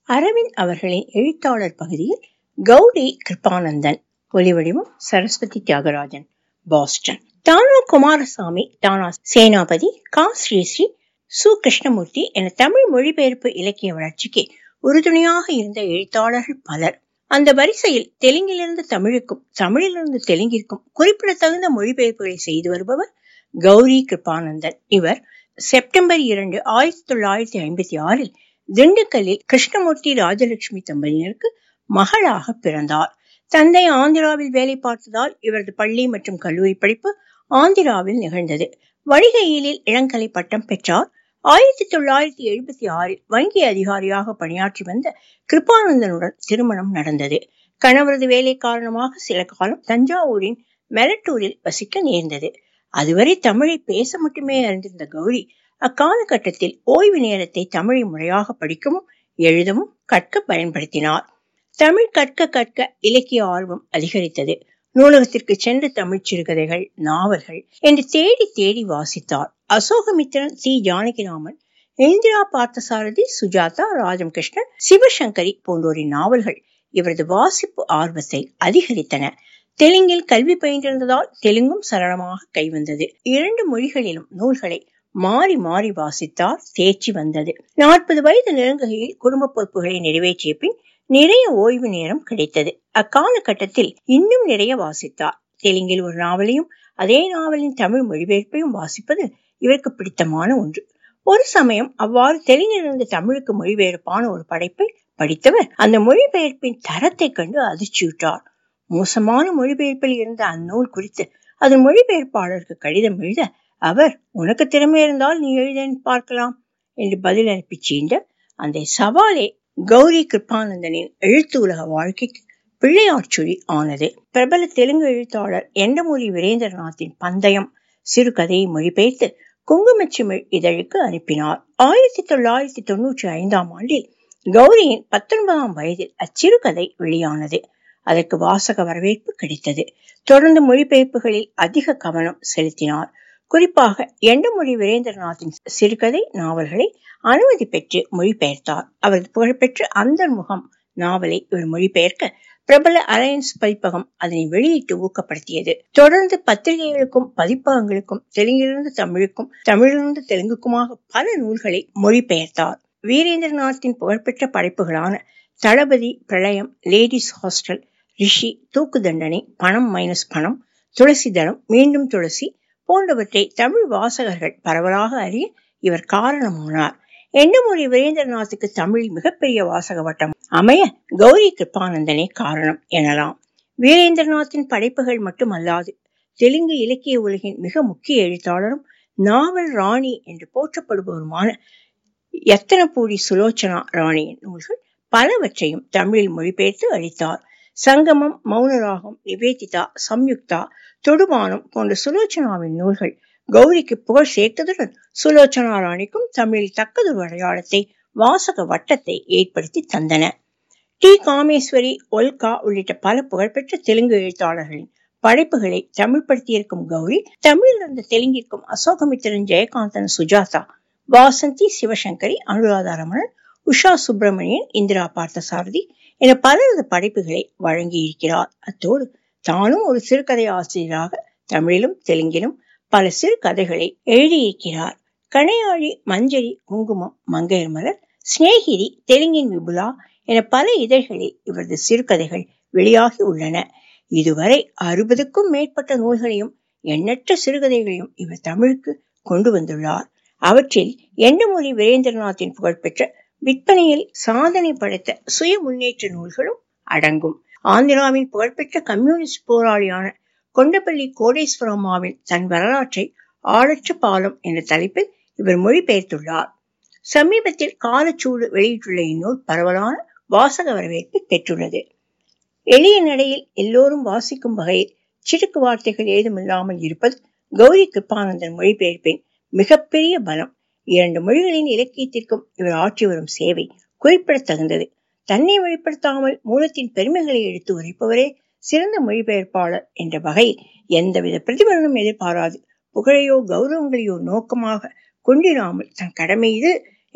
அரவிந்த் அவர்களின் எழுத்தாளர் பகுதியில் கௌரி கிருபானந்தன் ஒலிவடிவம் சரஸ்வதி தியாகராஜன் பாஸ்டன் தானா குமாரசாமி தானா சேனாபதி கா ஸ்ரீஸ்ரீ சு கிருஷ்ணமூர்த்தி என தமிழ் மொழிபெயர்ப்பு இலக்கிய வளர்ச்சிக்கு உறுதுணையாக இருந்த எழுத்தாளர்கள் பலர் அந்த வரிசையில் தெலுங்கிலிருந்து தமிழுக்கும் தமிழிலிருந்து தெலுங்கிற்கும் குறிப்பிடத்தகுந்த மொழிபெயர்ப்புகளை செய்து வருபவர் கௌரி கிருபானந்தன் இவர் செப்டம்பர் இரண்டு ஆயிரத்தி தொள்ளாயிரத்தி ஐம்பத்தி ஆறில் திண்டுக்கல்லில் கிருஷ்ணமூர்த்தி ராஜலட்சுமி தம்பதியினருக்கு மகளாக பிறந்தார் தந்தை ஆந்திராவில் வேலை பார்த்ததால் இவரது பள்ளி மற்றும் கல்லூரி படிப்பு ஆந்திராவில் நிகழ்ந்தது வணிகையிலில் இளங்கலை பட்டம் பெற்றார் ஆயிரத்தி தொள்ளாயிரத்தி எழுபத்தி ஆறில் வங்கி அதிகாரியாக பணியாற்றி வந்த கிருபானந்தனுடன் திருமணம் நடந்தது கணவரது வேலை காரணமாக சில காலம் தஞ்சாவூரின் மெலட்டூரில் வசிக்க நேர்ந்தது அதுவரை தமிழை பேச மட்டுமே அறிந்திருந்த கௌரி அக்காலகட்டத்தில் ஓய்வு நேரத்தை தமிழை முறையாக படிக்கவும் எழுதவும் கற்க பயன்படுத்தினார் தமிழ் கற்க கற்க இலக்கிய ஆர்வம் அதிகரித்தது நூலகத்திற்கு சென்று தமிழ் சிறுகதைகள் நாவல்கள் என்று தேடி தேடி வாசித்தார் அசோகமித்திரன் சி ஜானகிராமன் இந்திரா பார்த்தசாரதி சுஜாதா ராஜம் கிருஷ்ணன் சிவசங்கரி போன்றோரின் நாவல்கள் இவரது வாசிப்பு ஆர்வத்தை அதிகரித்தன தெலுங்கில் கல்வி பயின்றிருந்ததால் தெலுங்கும் சரளமாக கைவந்தது இரண்டு மொழிகளிலும் நூல்களை மாறி மாறி வாசித்தார் தேர்ச்சி வந்தது நாற்பது வயது நெருங்குகையில் குடும்ப பொறுப்புகளை நிறைவேற்றிய பின் நிறைய ஓய்வு நேரம் கிடைத்தது அக்காலகட்டத்தில் இன்னும் நிறைய வாசித்தார் தெலுங்கில் ஒரு நாவலையும் அதே நாவலின் தமிழ் மொழிபெயர்ப்பையும் வாசிப்பது இவருக்கு பிடித்தமான ஒன்று ஒரு சமயம் அவ்வாறு தெலுங்கிலிருந்து தமிழுக்கு மொழிபெயர்ப்பான ஒரு படைப்பை படித்தவர் அந்த மொழிபெயர்ப்பின் தரத்தை கண்டு அதிர்ச்சியுற்றார் மோசமான மொழிபெயர்ப்பில் இருந்த அந்நூல் குறித்து அதன் மொழிபெயர்ப்பாளருக்கு கடிதம் எழுத அவர் உனக்கு திறமை இருந்தால் நீ எழுதன்னு பார்க்கலாம் என்று பதில் அனுப்பி சீண்ட அந்த சவாலே கௌரி கிருபானந்தனின் எழுத்து உலக வாழ்க்கைக்கு பிள்ளையாட்சுழி ஆனது பிரபல தெலுங்கு எழுத்தாளர் எண்டமூரி வீரேந்திரநாத்தின் பந்தயம் சிறுகதையை மொழிபெயர்த்து குங்குமச்சிமிழ் இதழுக்கு அனுப்பினார் ஆயிரத்தி தொள்ளாயிரத்தி தொன்னூற்றி ஐந்தாம் ஆண்டில் கௌரியின் பத்தொன்பதாம் வயதில் அச்சிறுகதை வெளியானது அதற்கு வாசக வரவேற்பு கிடைத்தது தொடர்ந்து மொழிபெயர்ப்புகளில் அதிக கவனம் செலுத்தினார் குறிப்பாக எண்டமொழி வீரேந்திரநாத்தின் சிறுகதை நாவல்களை அனுமதி பெற்று மொழிபெயர்த்தார் அவரது புகழ்பெற்ற அந்தர்முகம் நாவலை இவர் மொழிபெயர்க்க பிரபல அலையன்ஸ் பதிப்பகம் அதனை வெளியிட்டு ஊக்கப்படுத்தியது தொடர்ந்து பத்திரிகைகளுக்கும் பதிப்பகங்களுக்கும் தெலுங்கிலிருந்து தமிழுக்கும் தமிழிலிருந்து தெலுங்குக்குமாக பல நூல்களை மொழிபெயர்த்தார் வீரேந்திரநாத்தின் புகழ்பெற்ற படைப்புகளான தளபதி பிரளயம் லேடிஸ் ஹாஸ்டல் ரிஷி தூக்கு தண்டனை பணம் மைனஸ் பணம் துளசி தளம் மீண்டும் துளசி போன்றவற்றை தமிழ் வாசகர்கள் பரவலாக அறிய இவர் காரணமானார் எண்ணமொழி வீரேந்திரநாத்துக்கு தமிழில் மிகப்பெரிய வாசக வட்டம் அமைய கௌரி கிருப்பானந்தனே காரணம் எனலாம் வீரேந்திரநாத்தின் படைப்புகள் மட்டுமல்லாது தெலுங்கு இலக்கிய உலகின் மிக முக்கிய எழுத்தாளரும் நாவல் ராணி என்று போற்றப்படுபவருமான எத்தனப்பூடி சுலோச்சனா ராணியின் நூல்கள் பலவற்றையும் தமிழில் மொழிபெயர்த்து அளித்தார் சங்கமம் மௌனராகம் நிவேதிதா சம்யுக்தா தொடுமானம் போன்ற சுலோச்சனாவின் நூல்கள் கௌரிக்கு புகழ் சேர்த்ததுடன் சுலோச்சனா ராணிக்கும் தமிழில் தக்கதொரு அடையாளத்தை வாசக வட்டத்தை ஏற்படுத்தி தந்தன டி காமேஸ்வரி ஒல்கா உள்ளிட்ட பல புகழ்பெற்ற தெலுங்கு எழுத்தாளர்களின் படைப்புகளை தமிழ்படுத்தியிருக்கும் கௌரி தமிழிலிருந்து தெலுங்கிற்கும் அசோகமித்திரன் ஜெயகாந்தன் சுஜாதா வாசந்தி சிவசங்கரி அனுராதா ரமணன் உஷா சுப்பிரமணியன் இந்திரா பார்த்தசாரதி என பலரது படைப்புகளை வழங்கியிருக்கிறார் அத்தோடு தானும் ஒரு சிறுகதை ஆசிரியராக தமிழிலும் தெலுங்கிலும் பல சிறு கதைகளை எழுதியிருக்கிறார் கணையாழி மஞ்சரி குங்குமம் மங்கையர் மலர் சிநேகிரி தெலுங்கின் விபுலா என பல இதழ்களில் இவரது சிறுகதைகள் வெளியாகி உள்ளன இதுவரை அறுபதுக்கும் மேற்பட்ட நூல்களையும் எண்ணற்ற சிறுகதைகளையும் இவர் தமிழுக்கு கொண்டு வந்துள்ளார் அவற்றில் எண்ணமொழி வீரேந்திரநாத்தின் புகழ்பெற்ற விற்பனையில் சாதனை படைத்த சுய முன்னேற்ற நூல்களும் அடங்கும் ஆந்திராவின் புகழ்பெற்ற கம்யூனிஸ்ட் போராளியான கொண்டப்பள்ளி கோடேஸ்வரம்மாவின் தன் வரலாற்றை ஆழற்ற பாலம் என்ற தலைப்பில் இவர் மொழிபெயர்த்துள்ளார் சமீபத்தில் காலச்சூடு வெளியிட்டுள்ள இந்நூல் பரவலான வாசக வரவேற்பை பெற்றுள்ளது எளிய நடையில் எல்லோரும் வாசிக்கும் வகையில் சிறுக்கு வார்த்தைகள் ஏதுமில்லாமல் இருப்பது கௌரி கிருப்பானந்தன் மொழிபெயர்ப்பின் மிகப்பெரிய பலம் இரண்டு மொழிகளின் இலக்கியத்திற்கும் இவர் ஆற்றி வரும் சேவை குறிப்பிடத்தகுந்தது தன்னை வெளிப்படுத்தாமல் மூலத்தின் பெருமைகளை எடுத்து உரைப்பவரே சிறந்த மொழிபெயர்ப்பாளர் என்ற வகையில் எந்தவித பிரதிபலனும் எதிர்பாராது புகழையோ கௌரவங்களையோ நோக்கமாக கொண்டிராமல் தன் கடமை இது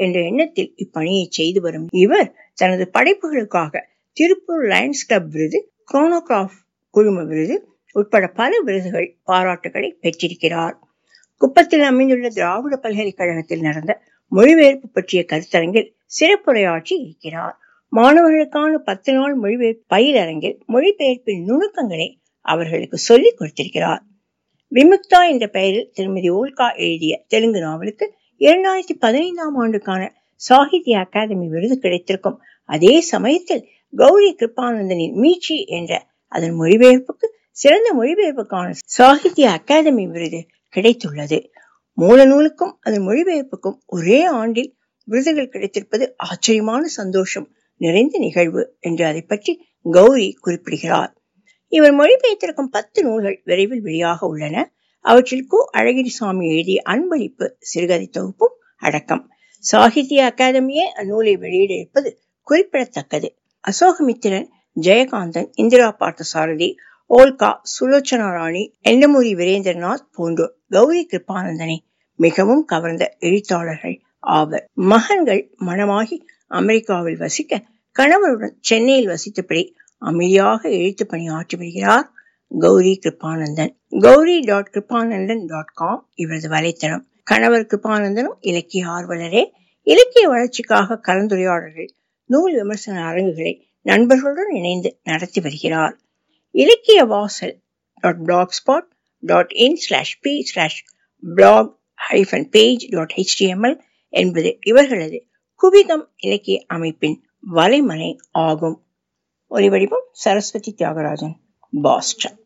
என்ற எண்ணத்தில் இப்பணியை செய்து வரும் இவர் தனது படைப்புகளுக்காக திருப்பூர் லயன்ஸ் கிளப் விருது குரோனோகிராஃப் குழும விருது உட்பட பல விருதுகள் பாராட்டுகளை பெற்றிருக்கிறார் குப்பத்தில் அமைந்துள்ள திராவிட பல்கலைக்கழகத்தில் நடந்த மொழிபெயர்ப்பு பற்றிய கருத்தரங்கில் சிறப்புரையாற்றி இருக்கிறார் மாணவர்களுக்கான பத்து நாள் மொழிபெயர்ப்பு பயிலரங்கில் மொழிபெயர்ப்பின் நுணுக்கங்களை அவர்களுக்கு சொல்லிக் கொடுத்திருக்கிறார் விமுக்தா என்ற பெயரில் திருமதி ஓல்கா எழுதிய தெலுங்கு நாவலுக்கு இரண்டாயிரத்தி பதினைந்தாம் ஆண்டுக்கான சாகித்ய அகாதமி விருது கிடைத்திருக்கும் அதே சமயத்தில் கௌரி கிருப்பானந்தனின் மீச்சி என்ற அதன் மொழிபெயர்ப்புக்கு சிறந்த மொழிபெயர்ப்புக்கான சாகித்ய அகாதமி விருது கிடைத்துள்ளது மூல நூலுக்கும் அதன் மொழிபெயர்ப்புக்கும் ஒரே ஆண்டில் விருதுகள் கிடைத்திருப்பது ஆச்சரியமான சந்தோஷம் நிறைந்த நிகழ்வு என்று அதை பற்றி கௌரி குறிப்பிடுகிறார் இவர் மொழிபெயர்த்திருக்கும் பத்து நூல்கள் விரைவில் வெளியாக உள்ளன அவற்றில் கு அழகிரிசாமி எழுதிய அன்பளிப்பு சிறுகதை தொகுப்பும் அடக்கம் சாகித்ய அகாதமியே அந்நூலை வெளியிட இருப்பது குறிப்பிடத்தக்கது அசோகமித்திரன் ஜெயகாந்தன் இந்திரா பார்த்தசாரதி ஓல்கா சுலோச்சனா ராணி எண்டமூரி வீரேந்திரநாத் போன்றோர் கௌரி கிருப்பானந்தனை மிகவும் கவர்ந்த எழுத்தாளர்கள் ஆவர் மகன்கள் மனமாகி அமெரிக்காவில் வசிக்க கணவருடன் சென்னையில் வசித்தபடி அமைதியாக எழுத்து பணி ஆற்றி வருகிறார் Gowri Kiruppanandan Gowri dot Kiruppanandan dot com இவரது வலைத்தளம் கணவர் கிருப்பானந்தனும் இலக்கிய ஆர்வலரே இலக்கிய வளர்ச்சிக்காக கலந்துரையாடல்கள் நூல் விமர்சன அரங்குகளை நண்பர்களுடன் இணைந்து நடத்தி வருகிறார் இலக்கிய வாசல் dot blogspot dot in slash p slash blog hyphen page dot HTML என்பது இவர்களது குவிகம் இலக்கிய அமைப்பின் வலைமனை ஆகும் ஒலிவடிவம் சரஸ்வதி தியாகராஜன் பாஸ்டன்